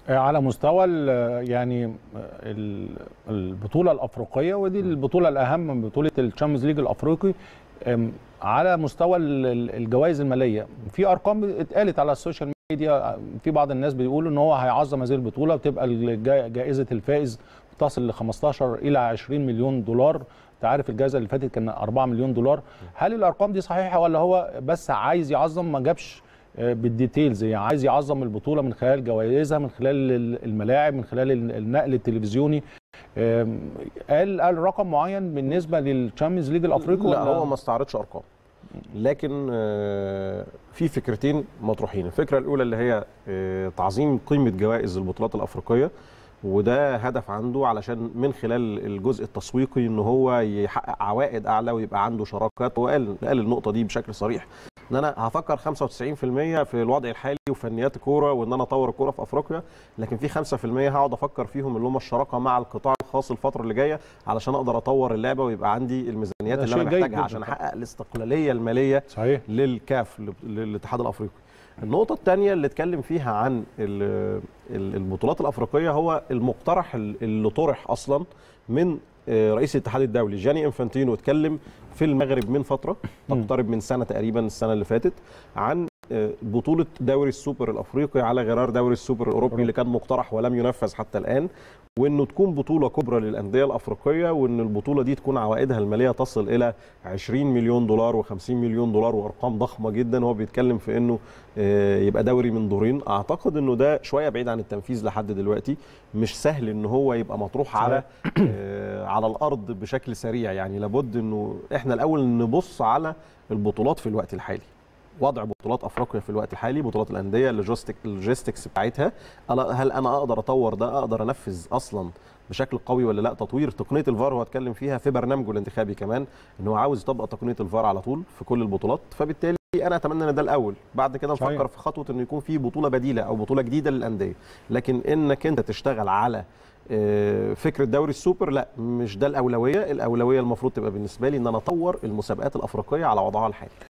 على مستوى ال- يعني ال- البطوله الافريقيه ودي البطوله الاهم من بطوله الشامبيونز ليج الافريقي أم، على مستوى ال- ال- الجوائز الماليه في ارقام اتقالت على السوشيال ميديا في بعض الناس بيقولوا ان هو هيعظم هذه البطوله وتبقى الجا- جائزه الفائز تصل ل 15 الى 20 مليون دولار انت عارف الجائزه اللي فاتت كان 4 مليون دولار هل الارقام دي صحيحه ولا هو بس عايز يعظم ما جابش آه، بالديتيلز يعني عايز يعظم البطوله من خلال جوائزها من خلال ال- الملاعب من خلال ال- النقل التلفزيوني آم، قال قال رقم معين بالنسبه للتشامبيونز ليج الافريقي لا ولا هو ما استعرضش ارقام لكن آه، في فكرتين مطروحين الفكره الاولى اللي هي آه، تعظيم قيمه جوائز البطولات الافريقيه وده هدف عنده علشان من خلال الجزء التسويقي ان هو يحقق عوائد اعلى ويبقى عنده شراكات وقال قال النقطه دي بشكل صريح ان انا هفكر 95% في الوضع الحالي وفنيات الكوره وان انا اطور الكوره في افريقيا لكن في 5% هقعد افكر فيهم اللي هم الشراكه مع القطاع الخاص الفتره اللي جايه علشان اقدر اطور اللعبه ويبقى عندي الميزانيات ده اللي انا شيء جيد محتاجها جداً عشان طبعاً. احقق الاستقلاليه الماليه صحيح للكاف للاتحاد الافريقي النقطة الثانية اللي اتكلم فيها عن ال- ال- البطولات الأفريقية هو المقترح ال- اللي طرح أصلا من آه، رئيس الاتحاد الدولي جاني انفانتينو اتكلم في المغرب من فترة تقترب من سنة تقريبا السنة اللي فاتت عن آه، بطولة دوري السوبر الأفريقي على غرار دوري السوبر الأوروبي اللي كان مقترح ولم ينفذ حتى الآن وانه تكون بطوله كبرى للانديه الافريقيه وان البطوله دي تكون عوائدها الماليه تصل الى 20 مليون دولار و50 مليون دولار وارقام ضخمه جدا هو بيتكلم في انه آه، يبقى دوري من دورين اعتقد انه ده شويه بعيد عن التنفيذ لحد دلوقتي مش سهل ان هو يبقى مطروح على آه، على الارض بشكل سريع يعني لابد انه احنا الاول نبص على البطولات في الوقت الحالي وضع بطولات افريقيا في الوقت الحالي بطولات الانديه اللوجيستيك اللوجيستكس بتاعتها أنا- هل انا اقدر اطور ده اقدر انفذ اصلا بشكل قوي ولا لا تطوير تقنيه الفار هو اتكلم فيها في برنامجه الانتخابي كمان ان هو عاوز يطبق تقنيه الفار على طول في كل البطولات فبالتالي انا اتمنى ان ده الاول بعد كده صحيح. نفكر في خطوه انه يكون في بطوله بديله او بطوله جديده للانديه لكن انك انت تشتغل على آه، فكره دوري السوبر لا مش ده الاولويه الاولويه المفروض تبقى بالنسبه لي ان انا اطور المسابقات الافريقيه على وضعها الحالي